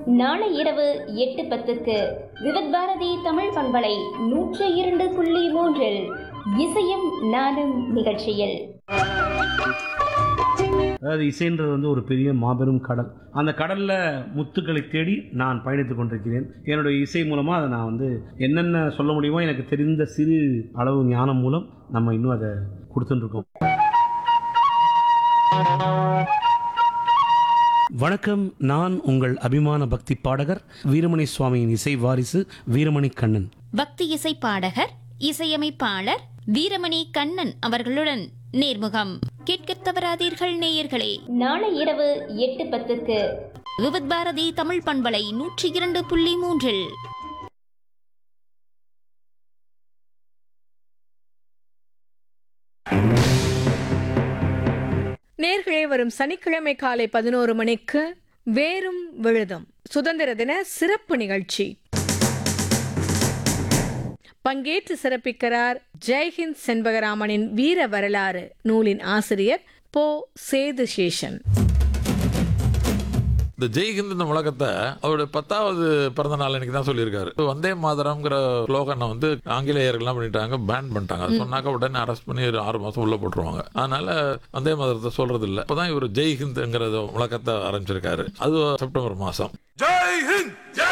நாளை இரவு எட்டு பத்துக்கு விவித் பாரதி தமிழ் பண்பலை நூற்று இரண்டு புள்ளி மூன்றில் இசையும் நானும் நிகழ்ச்சியில் அதாவது இசைன்றது வந்து ஒரு பெரிய மாபெரும் கடல் அந்த கடலில் முத்துக்களை தேடி நான் பயணித்து கொண்டிருக்கிறேன் என்னுடைய இசை மூலமாக அதை நான் வந்து என்னென்ன சொல்ல முடியுமோ எனக்கு தெரிந்த சிறு அளவு ஞானம் மூலம் நம்ம இன்னும் அதை கொடுத்துட்டுருக்கோம் வணக்கம் நான் உங்கள் அபிமான பக்தி பாடகர் வீரமணி சுவாமியின் இசை வாரிசு வீரமணி கண்ணன் பக்தி இசை பாடகர் இசையமைப்பாளர் வீரமணி கண்ணன் அவர்களுடன் நேர்முகம் கேட்கத் தவறாதீர்கள் நேயர்களே நாளை இரவு எட்டு பத்துக்கு விவித் பாரதி தமிழ் பண்பலை நூற்றி இரண்டு புள்ளி மூன்றில் நேர்களே வரும் சனிக்கிழமை காலை பதினோரு மணிக்கு வேரும் விழுதும் சுதந்திர தின சிறப்பு நிகழ்ச்சி பங்கேற்று சிறப்பிக்கிறார் ஜெய்ஹிந்த் செண்பகராமனின் வீர வரலாறு நூலின் ஆசிரியர் போ சேது சேஷன் இந்த ஜெய்ஹிந்த் இந்த முழக்கத்தை அவருடைய பத்தாவது பிறந்த நாள் அன்னைக்கு தான் சொல்லியிருக்காரு வந்தே மாதரம்ங்கிற ஸ்லோகனை வந்து ஆங்கிலேயர்கள்லாம் பண்ணிட்டாங்க பேன் பண்ணிட்டாங்க அது சொன்னாக்க உடனே அரெஸ்ட் பண்ணி ஒரு ஆறு மாசம் உள்ள போட்டுருவாங்க அதனால வந்தே மாதரத்தை சொல்றது இல்ல இப்பதான் இவர் ஜெய்ஹிந்த்ங்கிற முழக்கத்தை ஆரம்பிச்சிருக்காரு அது செப்டம்பர் மாசம் ஜெய் ஹிந்த்